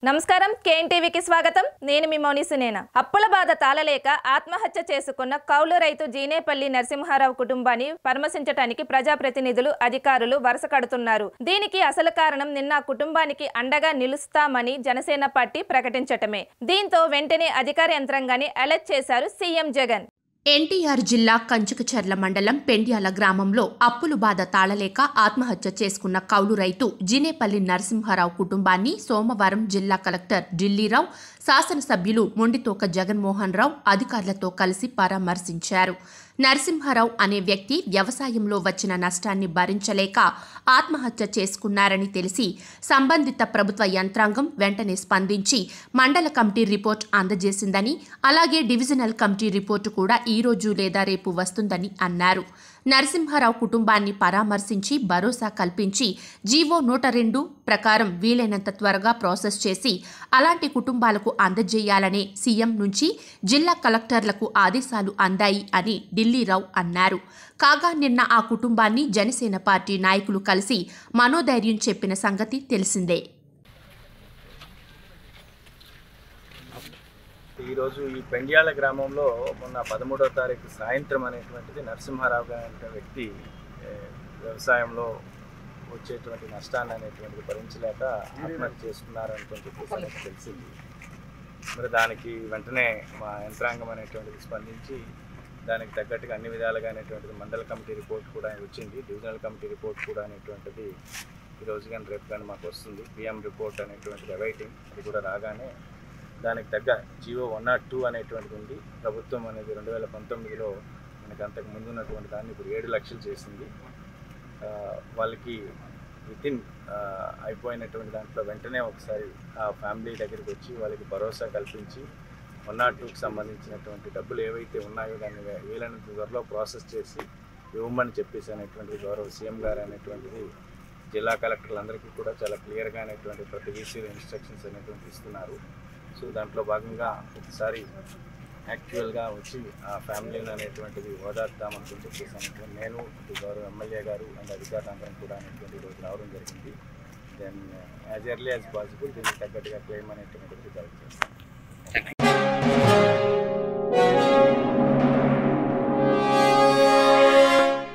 నమస్కారం కేఎన్టీవీకి స్వాగతం నేను మీ మౌని సునేన అప్పుల బాధ తాళలేక ఆత్మహత్య చేసుకున్న కౌలు రైతు జీనేపల్లి నరసింహారావు కుటుంబాన్ని పరామర్శించడానికి ప్రజాప్రతినిధులు అధికారులు వరుస కడుతున్నారు దీనికి అసలు కారణం నిన్న ఆ కుటుంబానికి అండగా నిలుస్తామని జనసేన పార్టీ ప్రకటించటమే దీంతో వెంటనే అధికార యంత్రాంగాన్ని అలర్ట్ చేశారు సీఎం జగన్ ఎన్టీఆర్ జిల్లా కంచుకచర్ల మండలం పెండ్యాల గ్రామంలో అప్పులు బాధ తాళలేక ఆత్మహత్య చేసుకున్న కౌలు రైతు జినేపల్లి నరసింహారావు కుటుంబాన్ని సోమవారం జిల్లా కలెక్టర్ ఢిల్లీరావు శాసనసభ్యులు మొండితోక జగన్మోహన్ రావు అధికారులతో కలిసి పరామర్శించారు నరసింహారావు అనే వ్యక్తి వ్యవసాయంలో వచ్చిన నష్టాన్ని భరించలేక ఆత్మహత్య చేసుకున్నారని తెలిసి సంబంధిత ప్రభుత్వ యంత్రాంగం వెంటనే స్పందించి మండల కమిటీ రిపోర్ట్ అందజేసిందని అలాగే డివిజనల్ కమిటీ రిపోర్టు కూడా ఈ రోజు లేదా రేపు వస్తుందని అన్నారు నరసింహారావు కుటుంబాన్ని పరామర్శించి భరోసా కల్పించి జీవో నూట రెండు ప్రకారం వీలైనంత త్వరగా ప్రాసెస్ చేసి అలాంటి కుటుంబాలకు అందజేయాలనే సీఎం నుంచి జిల్లా కలెక్టర్లకు ఆదేశాలు అందాయి అని ఢిల్లీరావు అన్నారు కాగా నిన్న ఆ కుటుంబాన్ని జనసేన పార్టీ నాయకులు కలిసి మనోధైర్యం చెప్పిన సంగతి తెలిసిందే ఈరోజు ఈ పెండ్యాల గ్రామంలో మొన్న పదమూడవ తారీఖు సాయంత్రం అనేటువంటిది నరసింహారావు గారు అనే వ్యక్తి ఏ, వ్యవసాయంలో వచ్చేటువంటి నష్టాన్ని అనేటువంటిది భరించలేక ఆత్మహత్య చేసుకున్నారని చెప్పేసి మనకు తెలిసింది మరి దానికి వెంటనే మా యంత్రాంగం అనేటువంటిది స్పందించి దానికి తగ్గట్టుగా అన్ని విధాలుగా అనేటువంటిది మండల కమిటీ రిపోర్ట్ కూడా వచ్చింది డివిజనల్ కమిటీ రిపోర్ట్ కూడా అనేటువంటిది ఈ రోజు కానీ రేపు కానీ మాకు వస్తుంది పిఎం రిపోర్ట్ అనేటువంటిది అవైటింగ్ అది కూడా రాగానే దానికి తగ్గ జియో వన్ నాట్ టూ అనేటువంటిది ఉంది ప్రభుత్వం అనేది రెండు వేల పంతొమ్మిదిలో మనకి అంతకు ముందు ఉన్నటువంటి దాన్ని ఇప్పుడు ఏడు లక్షలు చేసింది ఆ, వాళ్ళకి వితిన్ అయిపోయినటువంటి దాంట్లో వెంటనే ఒకసారి ఆ ఫ్యామిలీ దగ్గరికి వచ్చి వాళ్ళకి భరోసా కల్పించి వన్ నాట్ టూకి సంబంధించినటువంటి డబ్బులు ఏవైతే ఉన్నాయో దాన్ని వే- వీలైనంత త్వరలో ప్రాసెస్ చేసి ఇవ్వమని చెప్పేసి అనేటువంటిది గౌరవ సీఎం గారు అనేటువంటిది జిల్లా కలెక్టర్లందరికీ కూడా చాలా క్లియర్గా అనేటువంటి ప్రతి వీసీలో ఇన్స్ట్రక్షన్స్ అనేటువంటి ఇస్తున్నారు సో దాంట్లో భాగంగా ఒకసారి యాక్చువల్గా వచ్చి ఆ ఫ్యామిలీని అనేటువంటిది ఓదార్తామని చెప్పేసి అనేటువంటి నేను ఇటు గౌరవ ఎమ్మెల్యే గారు అండ్ అధికారులందరం కూడా అనేటువంటి రోజు రావడం జరిగింది then as early as possible దీనికి తగ్గట్టుగా క్లెయిమ్ అనేటువంటిది కలెక్ట్ చేస్తాం